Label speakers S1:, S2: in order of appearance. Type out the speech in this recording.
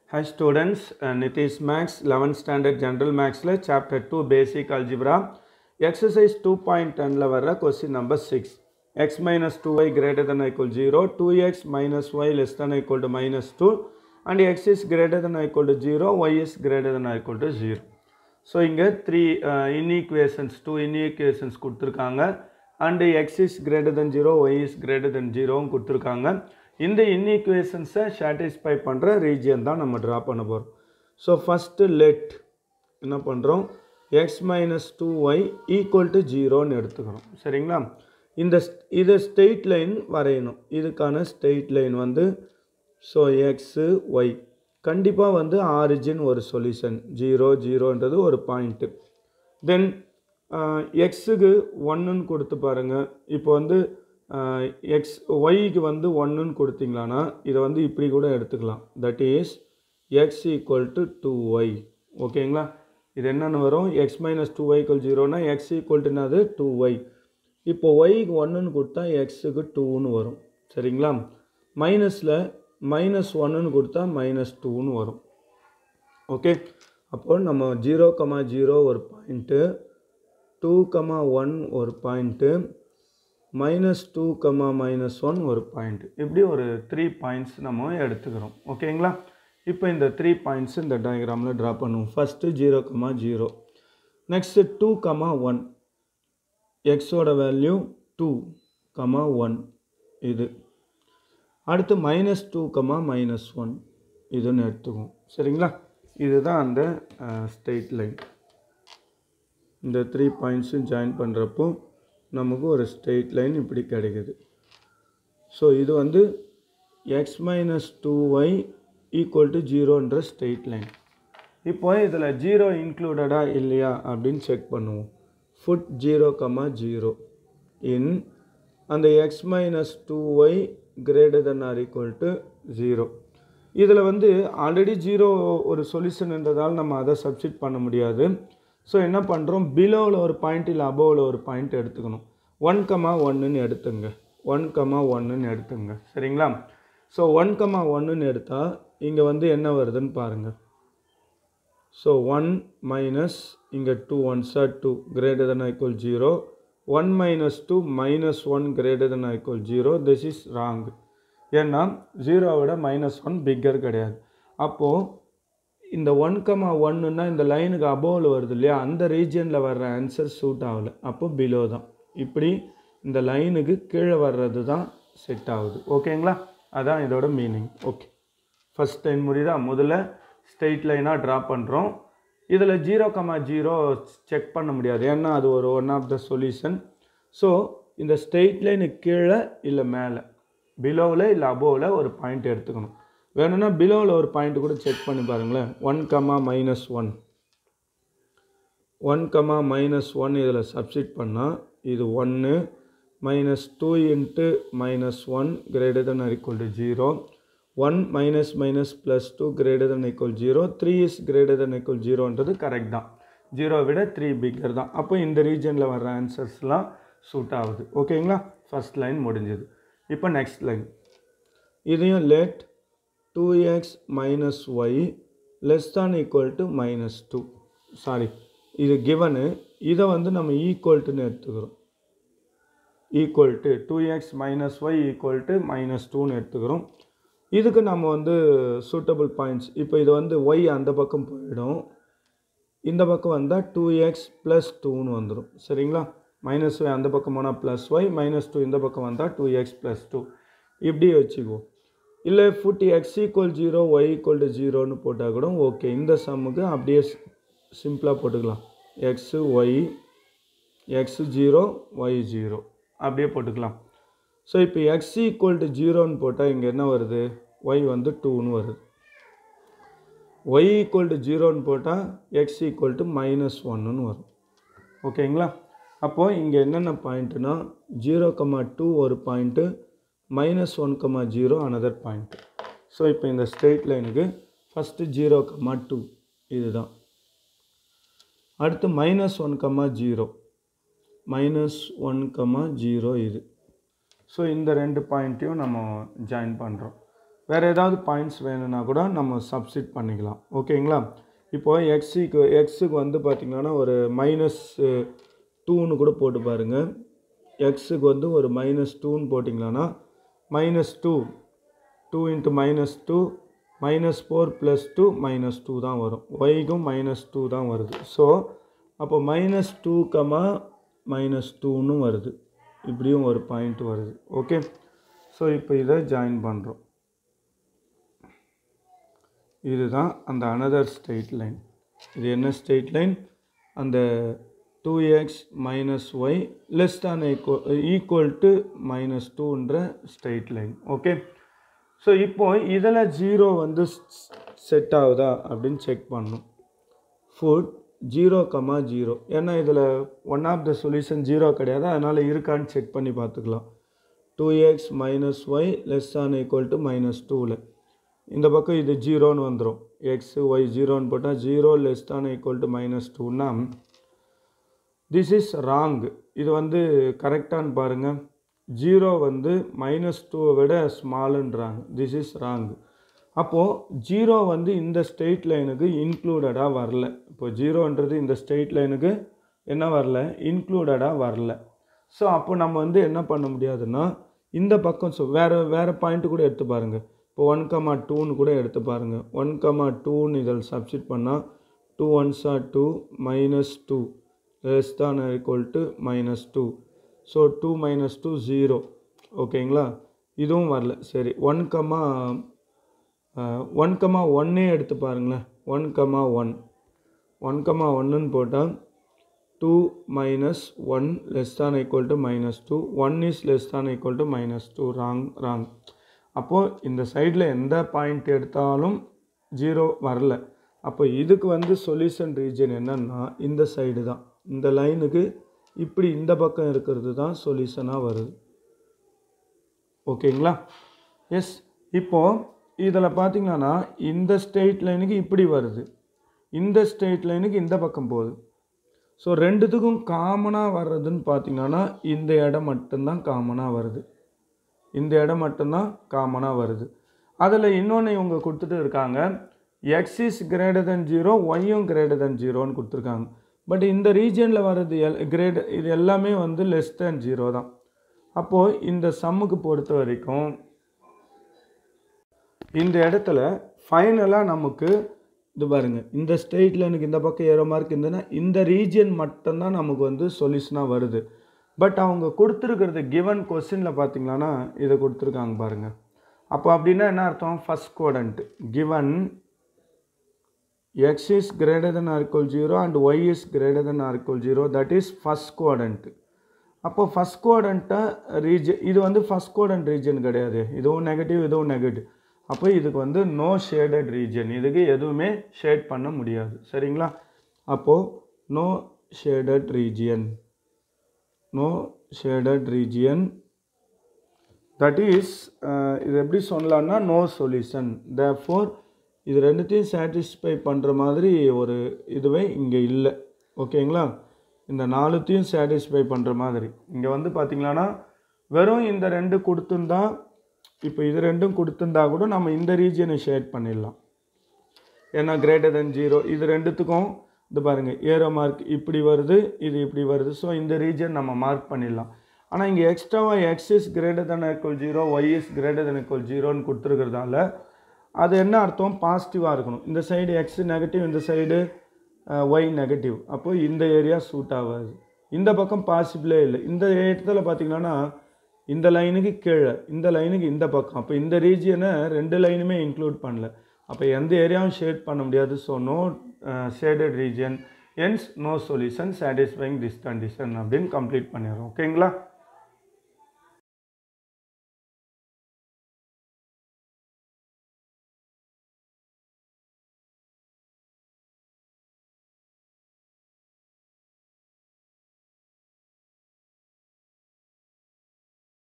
S1: Hi students, uh, Nitish Max 11th standard general maxல chapter 2 basic algebra exercise 2.10ல வர்ற question number 6 x minus 2y greater than or equal 0 2x minus y less than or equal to minus 2 and x is greater than or equal to 0 y is greater than or equal to 0 so இங்கே three inequations two inequations கொடுத்துருக்காங்க and x is greater than zero y is greater than ஜீரோவும் கொடுத்துருக்காங்க இந்த இன்ஈக்குவேஷன்ஸை satisfy பண்ணுற region தான் நம்ம draw பண்ண போகிறோம் ஸோ ஃபஸ்ட்டு லெட் என்ன பண்ணுறோம் x minus two y equal to ஜீரோன்னு எடுத்துக்கிறோம் சரிங்களா இந்த st- இதை ஸ்ட்ரெயிட் லைன் வரையணும் இதுக்கான ஸ்ட்ரெயிட் லைன் வந்து ஸோ எக்ஸு ஒய் கண்டிப்பாக வந்து ஆரிஜின் ஒரு சொல்யூஷன் ஜீரோ ஜீரோன்றது ஒரு பாயிண்ட்டு தென் எக்ஸுக்கு ஒன்றுன்னு கொடுத்து பாருங்கள் இப்போ வந்து எக்ஸ் ஒய்க்கு வந்து ஒன்றுன்னு கொடுத்தீங்களான்னா இதை வந்து இப்படி கூட எடுத்துக்கலாம் that is x equal to two y ஓகேங்களா இது என்னென்னு வரும் எக்ஸ் மைனஸ் டூ ஒய்க்குவல் ஜீரோனா எக்ஸ் ஈக்குவல் டுனாது டூ ஒய் இப்போ ஒய்க்கு ஒன்றுன்னு கொடுத்தா எக்ஸுக்கு டூன்னு வரும் சரிங்களா மைனஸில் மைனஸ் ஒன்றுன்னு கொடுத்தா மைனஸ் டூன்னு வரும் ஓகே அப்போ நம்ம ஜீரோ கமா ஜீரோ ஒரு பாயிண்ட்டு டூ கமா ஒன் ஒரு point minus two comma minus one ஒரு பாயிண்ட் இப்படி ஒரு த்ரீ பாயிண்ட்ஸ் நம்ம எடுத்துக்கிறோம் ஓகேங்களா இப்போ இந்த த்ரீ பாயிண்ட்ஸ் இந்த டயக்ராமில் ட்ரா பண்ணுவோம் first zero comma zero next two comma one எக்ஸோட வேல்யூ டூ கமா ஒன் இது அடுத்து minus two comma minus one இதுன்னு எடுத்துக்குவோம் சரிங்களா இதுதான் அந்த ஸ்ட்ரெயிட் லைன் இந்த த்ரீ பாயிண்ட்ஸும் ஜாயின் பண்ணுறப்போ நமக்கு ஒரு ஸ்ட்ரெயிட் லைன் இப்படி கிடைக்குது ஸோ இது வந்து x minus two y equal to ஜீரோன்ற ஸ்ட்ரெயிட் லைன் இப்போ இதில் ஜீரோ இன்க்ளூடடா இல்லையா அப்படின்னு செக் பண்ணுவோம் put zero comma zero in அந்த x minus two y greater than or equal to zero இதில் வந்து ஆல்ரெடி ஜீரோ ஒரு சொல்யூஷன்ன்றதால் நம்ம அதை சப்ஸ்டிட் பண்ண முடியாது ஸோ என்ன பண்ணுறோம் பிலோவில் ஒரு பாயிண்ட் இல்லை அபோவில் ஒரு பாயிண்ட் எடுத்துக்கணும் ஒன் கமா ஒன்றுன்னு எடுத்துங்க ஒன் கமா ஒன்றுன்னு எடுத்துங்க சரிங்களா ஸோ ஒன் கமா ஒன்றுன்னு எடுத்தால் இங்கே வந்து என்ன வருதுன்னு பாருங்கள் ஸோ ஒன் மைனஸ் இங்கே two one sir two greater than equal zero one minus two minus one greater than equal zero this is wrong ஏன்னா ஜீரோவோட மைனஸ் ஒன் பிக்கர் கிடையாது அப்போது இந்த ஒன் கமா ஒன்றுனா இந்த லைனுக்கு அபோவில் வருது இல்லையா அந்த ரீஜியனில் வர்ற ஆன்சர் சூட் ஆகலை அப்போ பிலோ தான் இப்படி இந்த லைனுக்கு கீழே வர்றது தான் செட் ஆகுது ஓகேங்களா அதான் இதோட மீனிங் ஓகே ஃபஸ்ட் லைன் முடியுதா முதல்ல ஸ்ட்ரெயிட் லைனாக ட்ரா பண்ணுறோம் இதில் ஜீரோ கமா ஜீரோ செக் பண்ண முடியாது ஏன்னா அது ஒரு one of the solution so இந்த ஸ்ட்ரெயிட் லைனுக்கு கீழே இல்லை மேலே பிலோவில் இல்லை அபோவில் ஒரு பாயிண்ட் எடுத்துக்கணும் வேணும்னா பிலோவில் ஒரு பாயிண்ட் கூட செக் பண்ணி பாருங்களேன் one comma minus one one comma minus one இதில் சப்ஸ்டிட் பண்ணால் இது ஒன்று minus two into minus one greater than or equal to zero one minus minus plus two greater than equal zero three is greater than equal ஜீரோன்றது correct தான் ஜீரோ விட three bigger தான் அப்போ இந்த ரீஜனில் வர்ற ஆன்சர்ஸ்லாம் சூட் ஆகுது ஓகேங்களா ஃபர்ஸ்ட் லைன் முடிஞ்சது இப்போ நெக்ஸ்ட் லைன் இதையும் let two x minus y less than equal to minus two sorry இது கிவனு இதை வந்து நம்ம ஈக்குவல்ட்டுன்னு எடுத்துக்கிறோம் equal to two x minus y equal to minus டூன்னு எடுத்துக்கிறோம் இதுக்கு நம்ம வந்து சூட்டபிள் பாயிண்ட்ஸ் இப்போ இது வந்து ஒய் அந்த பக்கம் போயிடும் இந்த பக்கம் வந்தால் டூ எக்ஸ் ப்ளஸ் டூன்னு வந்துடும் சரிங்களா மைனஸ் ஒய் அந்த பக்கம் போனால் ப்ளஸ் ஒய் மைனஸ் டூ இந்த பக்கம் வந்தால் டூ எக்ஸ் ப்ளஸ் டூ இப்படி வச்சுக்குவோம் இல்லை put x equal zero y equal to ஜீரோன்னு போட்டால் கூட ஓகே இந்த சம்முக்கு அப்படியே சிம்பிளாக போட்டுக்கலாம் x y x zero y zero அப்படியே போட்டுக்கலாம் ஸோ இப்போ எக்ஸ் ஈக்குவல் டு ஜீரோன்னு போட்டால் இங்கே என்ன வருது ஒய் வந்து டூன்னு வருது ஒய் ஈக்குவல் டு ஜீரோன்னு போட்டால் எக்ஸ் ஈக்குவல் டு மைனஸ் ஒன்னுன்னு வரும் ஓகேங்களா அப்போது இங்கே என்னென்ன பாயிண்ட்டுனா ஜீரோ கமா டூ ஒரு point minus one comma zero another point so இப்போ இந்த ஸ்ட்ரெயிட் லைனுக்கு ஃபஸ்ட்டு ஜீரோ கமா டூ இதுதான் அடுத்து minus one comma zero minus one comma zero இது ஸோ இந்த ரெண்டு பாயிண்ட்டையும் நம்ம ஜாயின் பண்ணுறோம் வேறு ஏதாவது பாயிண்ட்ஸ் வேணும்னா கூட நம்ம சப்ஸ்டிட் பண்ணிக்கலாம் ஓகேங்களா இப்போது எக்ஸுக்கு எக்ஸுக்கு வந்து பார்த்திங்கன்னா ஒரு மைனஸ் டூன்னு கூட போட்டு பாருங்கள் எக்ஸுக்கு வந்து ஒரு மைனஸ் டூன்னு போட்டிங்களான்னா minus two two into minus two minus four plus two minus two தான் வரும் ஒய்க்கும் மைனஸ் டூ தான் வருது ஸோ அப்போ மைனஸ் டூ கமா மைனஸ் டூன்னு வருது இப்படியும் ஒரு பாயிண்ட் வருது ஓகே ஸோ இப்போ இதை ஜாயின் பண்ணுறோம் இதுதான் அந்த அனதர் ஸ்ட்ரெயிட் லைன் இது என்ன ஸ்ட்ரெயிட் லைன் அந்த two x minus y less than equal equal to minus டூன்ற ஸ்ட்ரெயிட் லைன் ஓகே ஸோ இப்போ இதில் ஜீரோ வந்து செட் ஆகுதா அப்படின்னு செக் பண்ணணும் ஃபுட் ஜீரோ கமா ஜீரோ ஏன்னா இதில் one of the solution zero கிடையாது அதனால் இருக்கான்னு செக் பண்ணி பார்த்துக்கலாம் two x minus y less than equal to minus டூவில் இந்த பக்கம் இது ஜீரோன்னு வந்துடும் எக்ஸ் ஒய் ஜீரோன்னு போட்டால் zero less than equal to minus டூன்னா திஸ் இஸ் ராங் இது வந்து கரெக்டான்னு பாருங்கள் ஜீரோ வந்து மைனஸ் டூவை விட ஸ்மாலுன்றாங்க திஸ் இஸ் ராங் அப்போது ஜீரோ வந்து இந்த ஸ்ட்ரெயிட் லைனுக்கு இன்க்ளூடடாக வரல இப்போ ஜீரோன்றது இந்த ஸ்ட்ரெயிட் லைனுக்கு என்ன வரல இன்க்ளூடடாக வரல ஸோ அப்போ நம்ம வந்து என்ன பண்ண முடியாதுன்னா இந்த பக்கம் ஸோ வேறு வேறு பாயிண்ட்டு கூட எடுத்து பாருங்கள் இப்போ ஒன் கமா டூன்னு கூட எடுத்து பாருங்கள் ஒன் கமா டூன்னு இதில் சப்ஸ்டிட் பண்ணால் two ones are two minus two less than equal to minus two so two minus two zero ஓகேங்களா இதுவும் வரல சரி ஒன் கமா ஒன் கமா ஒன்னே எடுத்து பாருங்களேன் one comma one one comma ஒன்றுன்னு போட்டால் two minus one less than equal to minus two one is less than equal to minus two wrong wrong அப்போது இந்த சைடில் எந்த பாயிண்ட் எடுத்தாலும் ஜீரோ வரல அப்போ இதுக்கு வந்து சொல்யூஷன் ரீஜன் என்னன்னா இந்த சைடு தான் இந்த லைனுக்கு இப்படி இந்த பக்கம் இருக்கிறது தான் சொல்யூஷனாக வருது ஓகேங்களா எஸ் இப்போது இதில் பார்த்தீங்கன்னா இந்த ஸ்ட்ரெயிட் லைனுக்கு இப்படி வருது இந்த ஸ்ட்ரெயிட் லைனுக்கு இந்த பக்கம் போகுது ஸோ ரெண்டுத்துக்கும் காமனாக வர்றதுன்னு பார்த்தீங்கன்னா இந்த இடம் மட்டும்தான் காமனாக வருது இந்த இடம் மட்டும்தான் காமனாக வருது அதில் இன்னொன்று இவங்க கொடுத்துட்டு இருக்காங்க x is greater than zero ஒய்யும் கிரேட்டர் தென் ஜீரோன்னு கொடுத்துருக்காங்க பட் இந்த ரீஜனில் வர்றது எல் கிரேட் இது எல்லாமே வந்து லெஸ் தேன் ஜீரோ தான் அப்போது இந்த சம்முக்கு பொறுத்த வரைக்கும் இந்த இடத்துல ஃபைனலாக நமக்கு இது பாருங்க இந்த ஸ்ட்ரெயிட்டில் எனக்கு இந்த பக்கம் ஏரோ மார்க் இருந்ததுன்னா இந்த ரீஜியன் மட்டும்தான் நமக்கு வந்து சொல்யூஷனாக வருது பட் அவங்க கொடுத்துருக்கிறது கிவன் கொஸ்டினில் பார்த்தீங்கன்னா இதை கொடுத்துருக்காங்க பாருங்கள் அப்போ அப்படின்னா என்ன அர்த்தம் first quadrant given x is greater than or equal 0 and y is greater than or equal 0 that is first quadrant அப்போ ஃபஸ்ட் குவாடண்ட்டை ரீஜன் இது வந்து ஃபஸ்ட் குவாடண்ட் ரீஜன் கிடையாது இதுவும் நெகட்டிவ் இதுவும் நெகட்டிவ் அப்போ இதுக்கு வந்து நோ ஷேடட் ரீஜன் இதுக்கு எதுவுமே ஷேட் பண்ண முடியாது சரிங்களா அப்போது no shaded region no shaded region that is இது எப்படி சொல்லலாம்னா நோ சொல்யூஷன் த ஃபோர் இது ரெண்டுத்தையும் சாட்டிஸ்ஃபை பண்ணுற மாதிரி ஒரு இதுவே இங்கே இல்லை ஓகேங்களா இந்த நாலுத்தையும் சாட்டிஸ்ஃபை பண்ணுற மாதிரி இங்கே வந்து பார்த்திங்களான்னா வெறும் இந்த ரெண்டு கொடுத்துருந்தா இப்போ இது ரெண்டும் கொடுத்துருந்தா கூட நம்ம இந்த ரீஜியனை ஷேட் பண்ணிடலாம் ஏன்னா கிரேட்டர் தென் ஜீரோ இது ரெண்டுத்துக்கும் இது பாருங்கள் ஏரோ மார்க் இப்படி வருது இது இப்படி வருது ஸோ இந்த ரீஜன் நம்ம மார்க் பண்ணிடலாம் ஆனால் இங்கே எக்ஸ்ட்ராவாக x is greater than equal zero y is greater than equal ஜீரோன்னு கொடுத்துருக்கிறதால அது என்ன அர்த்தம் பாசிட்டிவாக இருக்கணும் இந்த சைடு எக்ஸ் நெகட்டிவ் இந்த சைடு ஒய் நெகட்டிவ் அப்போ இந்த ஏரியா சூட் ஆகாது இந்த பக்கம் பாசிபிளே இல்லை இந்த இடத்துல பார்த்தீங்கன்னா இந்த லைனுக்கு கீழே இந்த லைனுக்கு இந்த பக்கம் அப்போ இந்த ரீஜியனை ரெண்டு லைனுமே இன்க்ளூட் பண்ணல அப்போ எந்த ஏரியாவும் ஷேட் பண்ண முடியாது so no shaded region means no solution satisfying this condition அப்படின்னு கம்ப்ளீட் பண்ணிடுறோம் ஓகேங்களா